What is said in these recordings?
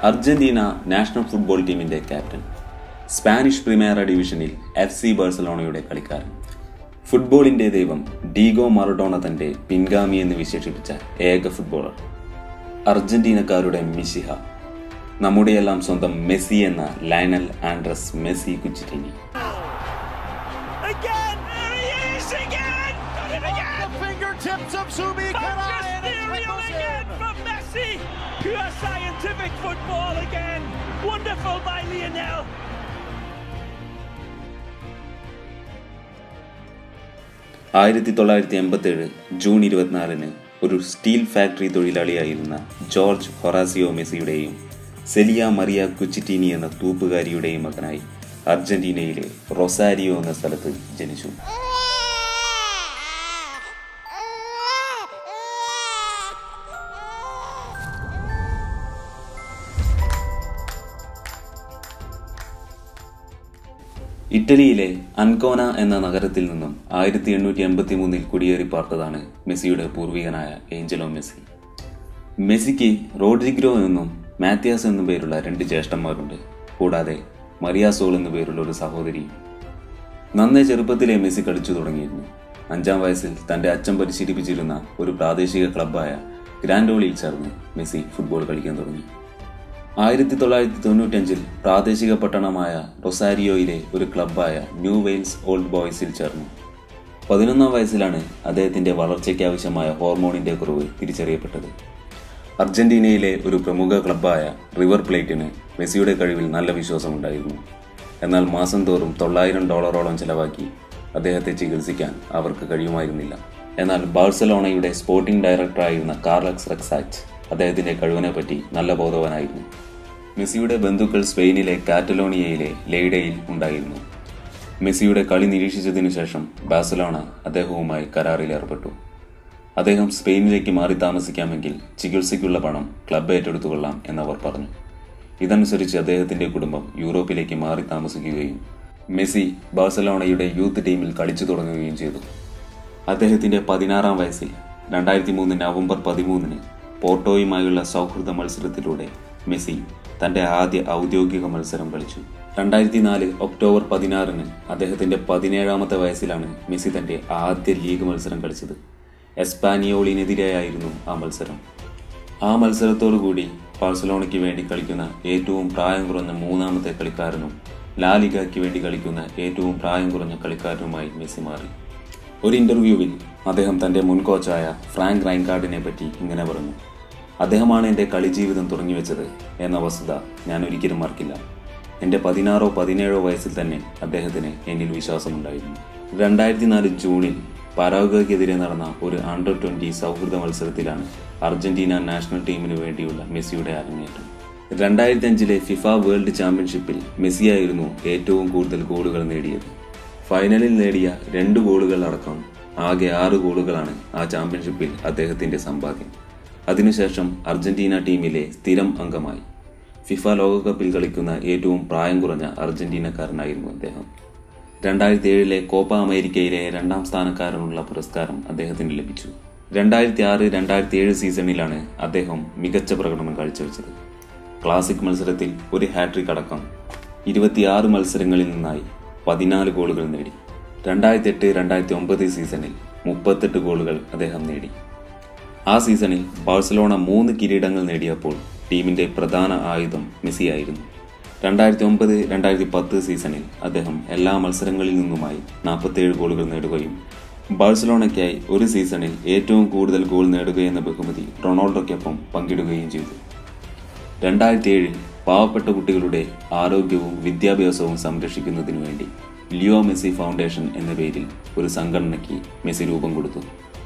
Argentina national football ടീമിന്റെ captain Spanish premier ഡിവിഷനിൽ F C ബാഴ്സലോണയുടെ കളിക്കാരൻ ഫുട്ബോളിന്റെ ദൈവം ഡീഗോ മറഡോണ തന്റെ പിൻഗാമി എന്ന് വിശേഷിപ്പിച്ച ഏക ഫുട്ബോളർ അർജന്റീനക്കാരുടെ മിശിഹ നമ്മുടെയെല്ലാം സ്വന്തം മെസ്സി എന്ന Lionel Andres Messi Cuccittini Again! There he is again! Got it again! The fingertips of Sumi Karai and it Magisterial triples again in. from Messi! Pure scientific football again! Wonderful by Lionel! ആയിരത്തി തൊള്ളായിരത്തി എൺപത്തേഴ് June ഇരുപത്തിനാലിന് ഒരു steel factory തൊഴിലാളിയായിരുന്ന George Horacio മെസ്സിയുടെയും Celia Maria Cuccittini എന്ന തൂപ്പുകാരിയുടെയും മകനായി അർജന്റീനയിലെ റൊസാരിയോ എന്ന സ്ഥലത്ത് ജനിച്ചു ഇറ്റലിയിലെ അൻകോന എന്ന നഗരത്തിൽ നിന്നും ആയിരത്തി എണ്ണൂറ്റി എൺപത്തി മൂന്നിൽ കുടിയേറി പാർത്തതാണ് മെസ്സിയുടെ പൂർവികനായ ഏഞ്ചലോ മെസ്സി മെസ്സിക്ക് റോഡ്രിഗ്രോ എന്നും മാത്യാസ് എന്നും പേരുള്ള രണ്ട് ജ്യേഷ്ഠന്മാരുണ്ട് കൂടാതെ മറിയാസോൾ എന്നു പേരുള്ള ഒരു സഹോദരിയും നന്നേ ചെറുപ്പത്തിലെ മെസ്സി കളിച്ചു തുടങ്ങിയിരുന്നു അഞ്ചാം വയസ്സിൽ തന്റെ അച്ഛൻ പരിശീലിപ്പിച്ചിരുന്ന ഒരു പ്രാദേശിക ക്ലബ്ബായ ഗ്രാൻഡോളിയിൽ ചേർന്ന് മെസ്സി ഫുട്ബോൾ കളിക്കാൻ തുടങ്ങി ആയിരത്തി തൊള്ളായിരത്തി തൊണ്ണൂറ്റഞ്ചിൽ പ്രാദേശിക പട്ടണമായ റൊസാരിയോയിലെ ഒരു ക്ലബ്ബായ ന്യൂ വെയിൽസ് ഓൾഡ് ബോയ്സിൽ ചേർന്നു പതിനൊന്നാം വയസ്സിലാണ് അദ്ദേഹത്തിന്റെ വളർച്ചയ്ക്ക് ആവശ്യമായ ഹോർമോണിന്റെ കുറവ് തിരിച്ചറിയപ്പെട്ടത് അർജന്റീനയിലെ ഒരു പ്രമുഖ ക്ലബ്ബായ റിവർ പ്ലേറ്റിന് മെസ്സിയുടെ കഴിവിൽ നല്ല വിശ്വാസമുണ്ടായിരുന്നു എന്നാൽ മാസം തോറും തൊള്ളായിരം ഡോളറോളം ചെലവാക്കി അദ്ദേഹത്തെ ചികിത്സിക്കാൻ അവർക്ക് കഴിയുമായിരുന്നില്ല എന്നാൽ ബാഴ്സലോണയുടെ സ്പോർട്ടിംഗ് ഡയറക്ടറായിരുന്ന കാർലക്സ് റെക്സാച്ച് അദ്ദേഹത്തിന്റെ കഴിവിനെപ്പറ്റി നല്ല ബോധവാനായിരുന്നു മെസ്സിയുടെ ബന്ധുക്കൾ സ്പെയിനിലെ കാറ്റലോണിയയിലെ ലെയ്ഡയിൽ ഉണ്ടായിരുന്നു മെസ്സിയുടെ കളി നിരീക്ഷിച്ചതിനു ശേഷം ബാഴ്സലോണ അദ്ദേഹവുമായി കരാറിൽ ഏർപ്പെട്ടു അദ്ദേഹം സ്പെയിനിലേക്ക് മാറി താമസിക്കാമെങ്കിൽ ചികിത്സയ്ക്കുള്ള പണം ക്ലബ്ബ് ഏറ്റെടുത്തുകൊള്ളാം എന്നവർ പറഞ്ഞു ഇതനുസരിച്ച് അദ്ദേഹത്തിന്റെ കുടുംബം യൂറോപ്പിലേക്ക് മാറി താമസിക്കുകയും മെസ്സി ബാഴ്സലോണയുടെ യൂത്ത് ടീമിൽ കളിച്ചു തുടങ്ങുകയും ചെയ്തു അദ്ദേഹത്തിന്റെ പതിനാറാം വയസ്സിൽ രണ്ടായിരത്തി മൂന്ന് നവംബർ പതിമൂന്നിന് പോർട്ടോയുമായുള്ള സൗഹൃദ മത്സരത്തിലൂടെ മെസ്സി തന്റെ ആദ്യ ഔദ്യോഗിക മത്സരം കളിച്ചു രണ്ടായിരത്തി നാല് ഒക്ടോബർ പതിനാറിന് അദ്ദേഹത്തിന്റെ പതിനേഴാമത്തെ വയസ്സിലാണ് മെസ്സി തന്റെ ആദ്യ ലീഗ് മത്സരം കളിച്ചത് എസ്പാനിയോളിനെതിരെയായിരുന്നു ആ മത്സരം ആ മത്സരത്തോടുകൂടി ബാഴ്സലോണയ്ക്ക് വേണ്ടി കളിക്കുന്ന ഏറ്റവും പ്രായം കുറഞ്ഞ മൂന്നാമത്തെ കളിക്കാരനും ലാലിഗയ്ക്ക് വേണ്ടി കളിക്കുന്ന ഏറ്റവും പ്രായം കുറഞ്ഞ കളിക്കാരനുമായി മെസ്സി മാറി ഒരു ഇന്റർവ്യൂവിൽ അദ്ദേഹം തന്റെ മുൻ കോച്ചായ ഫ്രാങ്ക് റൈൻകാർഡിനെ പറ്റി ഇങ്ങനെ പറഞ്ഞു അദ്ദേഹമാണ് എൻ്റെ കളി ജീവിതം തുടങ്ങിവെച്ചത് എന്ന വസ്തുത ഞാൻ ഒരിക്കലും മറക്കില്ല എൻ്റെ പതിനാറോ പതിനേഴോ വയസ്സിൽ തന്നെ അദ്ദേഹത്തിന് എന്നിൽ വിശ്വാസമുണ്ടായിരുന്നു രണ്ടായിരത്തി നാല് ജൂണിൽ പരാഗ്വയ്ക്കെതിരെ നടന്ന ഒരു അണ്ടർ ട്വന്റി സൗഹൃദ മത്സരത്തിലാണ് അർജന്റീന നാഷണൽ ടീമിനു വേണ്ടിയുള്ള മെസ്സിയുടെ അരങ്ങേറ്റം രണ്ടായിരത്തി അഞ്ചിലെ ഫിഫ വേൾഡ് ചാമ്പ്യൻഷിപ്പിൽ മെസ്സിയായിരുന്നു ഏറ്റവും കൂടുതൽ ഗോളുകൾ നേടിയത് ഫൈനലിൽ നേടിയ രണ്ട് ഗോളുകൾ അടക്കം ആകെ ആറ് ഗോളുകളാണ് ആ ചാമ്പ്യൻഷിപ്പിൽ അദ്ദേഹത്തിന്റെ സമ്പാദ്യം അതിനുശേഷം അർജന്റീന ടീമിലെ സ്ഥിരം അംഗമായി ഫിഫ ലോകകപ്പിൽ കളിക്കുന്ന ഏറ്റവും പ്രായം കുറഞ്ഞ അർജന്റീനക്കാരനായിരുന്നു അദ്ദേഹം രണ്ടായിരത്തി ഏഴിലെ കോപ്പ അമേരിക്കയിലെ രണ്ടാം സ്ഥാനക്കാരനുള്ള പുരസ്കാരം അദ്ദേഹത്തിന് ലഭിച്ചു രണ്ടായിരത്തി ആറ് രണ്ടായിരത്തി ഏഴ് സീസണിലാണ് അദ്ദേഹം മികച്ച പ്രകടനം കാഴ്ചവെച്ചത് ക്ലാസിക് മത്സരത്തിൽ ഒരു ഹാട്രിക് അടക്കം ഇരുപത്തിയാറ് മത്സരങ്ങളിൽ നിന്നായി പതിനാല് ഗോളുകൾ നേടി രണ്ടായിരത്തി എട്ട് രണ്ടായിരത്തി ഒമ്പത് സീസണിൽ മുപ്പത്തെട്ട് ഗോളുകൾ അദ്ദേഹം നേടി ആ സീസണിൽ ബാഴ്സലോണ മൂന്ന് കിരീടങ്ങൾ നേടിയപ്പോൾ ടീമിന്റെ പ്രധാന ആയുധം മെസ്സിയായിരുന്നു രണ്ടായിരത്തി ഒമ്പത് രണ്ടായിരത്തി പത്ത് സീസണിൽ അദ്ദേഹം എല്ലാ മത്സരങ്ങളിൽ നിന്നുമായി നാൽപ്പത്തേഴ് ഗോളുകൾ നേടുകയും ബാഴ്സലോണയ്ക്കായി ഒരു സീസണിൽ ഏറ്റവും കൂടുതൽ ഗോൾ നേടുകയെന്ന ബഹുമതി റൊണാൾഡോയ്ക്കൊപ്പം പങ്കിടുകയും ചെയ്തു രണ്ടായിരത്തി ഏഴിൽ പാവപ്പെട്ട കുട്ടികളുടെ ആരോഗ്യവും വിദ്യാഭ്യാസവും സംരക്ഷിക്കുന്നതിനു വേണ്ടി ലിയോ മെസ്സി ഫൗണ്ടേഷൻ എന്ന പേരിൽ ഒരു സംഘടനയ്ക്ക് മെസ്സി രൂപം കൊടുത്തു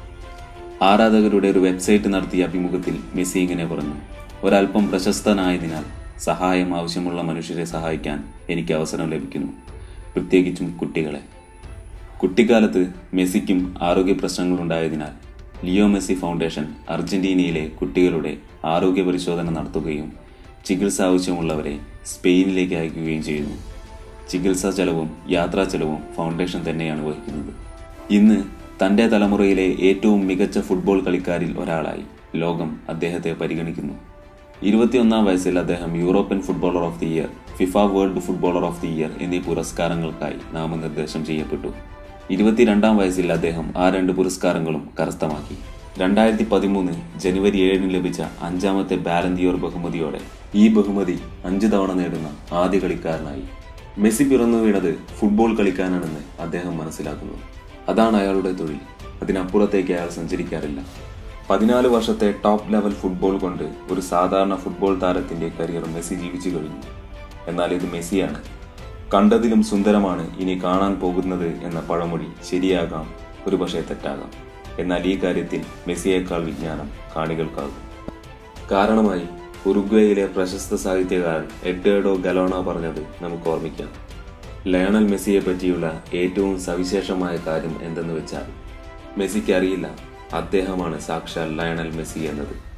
ആരാധകരുടെ ഒരു വെബ്സൈറ്റ് നടത്തിയ അഭിമുഖത്തിൽ മെസ്സി ഇങ്ങനെ പറഞ്ഞു ഒരല്പം പ്രശസ്തനായതിനാൽ സഹായം ആവശ്യമുള്ള മനുഷ്യരെ സഹായിക്കാൻ എനിക്ക് അവസരം ലഭിക്കുന്നു പ്രത്യേകിച്ചും കുട്ടികളെ കുട്ടിക്കാലത്ത് മെസ്സിക്കും ആരോഗ്യ പ്രശ്നങ്ങളുണ്ടായതിനാൽ ലിയോ മെസ്സി ഫൗണ്ടേഷൻ അർജന്റീനയിലെ കുട്ടികളുടെ ആരോഗ്യ പരിശോധന നടത്തുകയും ചികിത്സ ആവശ്യമുള്ളവരെ സ്പെയിനിലേക്ക് അയക്കുകയും ചെയ്യുന്നു ചികിത്സാ ചെലവും യാത്രാ ചെലവും ഫൗണ്ടേഷൻ തന്നെയാണ് വഹിക്കുന്നത് ഇന്ന് തന്റെ തലമുറയിലെ ഏറ്റവും മികച്ച ഫുട്ബോൾ കളിക്കാരിൽ ഒരാളായി ലോകം അദ്ദേഹത്തെ പരിഗണിക്കുന്നു ഇരുപത്തിയൊന്നാം വയസ്സിൽ അദ്ദേഹം European footballer of the year FIFA world footballer of the year എന്നീ പുരസ്കാരങ്ങൾക്കായി നാമനിർദ്ദേശം ചെയ്യപ്പെട്ടു ഇരുപത്തിരണ്ടാം വയസ്സിൽ അദ്ദേഹം ആ രണ്ട് പുരസ്കാരങ്ങളും കരസ്ഥമാക്കി രണ്ടായിരത്തി പതിമൂന്ന് ജനുവരി ഏഴിന് ലഭിച്ച അഞ്ചാമത്തെ ബാലന്തിയോർ ബഹുമതിയോടെ ഈ ബഹുമതി അഞ്ചു തവണ നേടുന്ന ആദ്യ കളിക്കാരനായി മെസ്സി പിറന്നു വീണത് ഫുട്ബോൾ കളിക്കാനാണെന്ന് അദ്ദേഹം മനസ്സിലാക്കുന്നു അതാണ് അയാളുടെ തൊഴിൽ അതിനപ്പുറത്തേക്ക് അയാൾ സഞ്ചരിക്കാറില്ല പതിനാല് വർഷത്തെ ടോപ്പ് ലെവൽ ഫുട്ബോൾ കൊണ്ട് ഒരു സാധാരണ ഫുട്ബോൾ താരത്തിന്റെ കരിയർ മെസ്സി ജീവിച്ചു കഴിഞ്ഞു എന്നാൽ ഇത് മെസ്സിയാണ് കണ്ടതിലും സുന്ദരമാണ് ഇനി കാണാൻ പോകുന്നത് എന്ന പഴമൊഴി ശരിയാകാം ഒരുപക്ഷെ തെറ്റാകാം എന്നാൽ ഈ കാര്യത്തിൽ മെസ്സിയേക്കാൾ വിജ്ഞാനം കാണികൾക്കാകും കാരണമായി ഉറുഗ്വേയിലെ പ്രശസ്ത സാഹിത്യകാരൻ എഡ്വേർഡോ ഗലോണ പറഞ്ഞത് നമുക്ക് ഓർമ്മിക്കാം ലയണൽ മെസ്സിയെ പറ്റിയുള്ള ഏറ്റവും സവിശേഷമായ കാര്യം എന്തെന്ന് വെച്ചാൽ മെസ്സിക്ക് അറിയില്ല അദ്ദേഹമാണ് സാക്ഷാൽ ലയണൽ മെസ്സി എന്നത്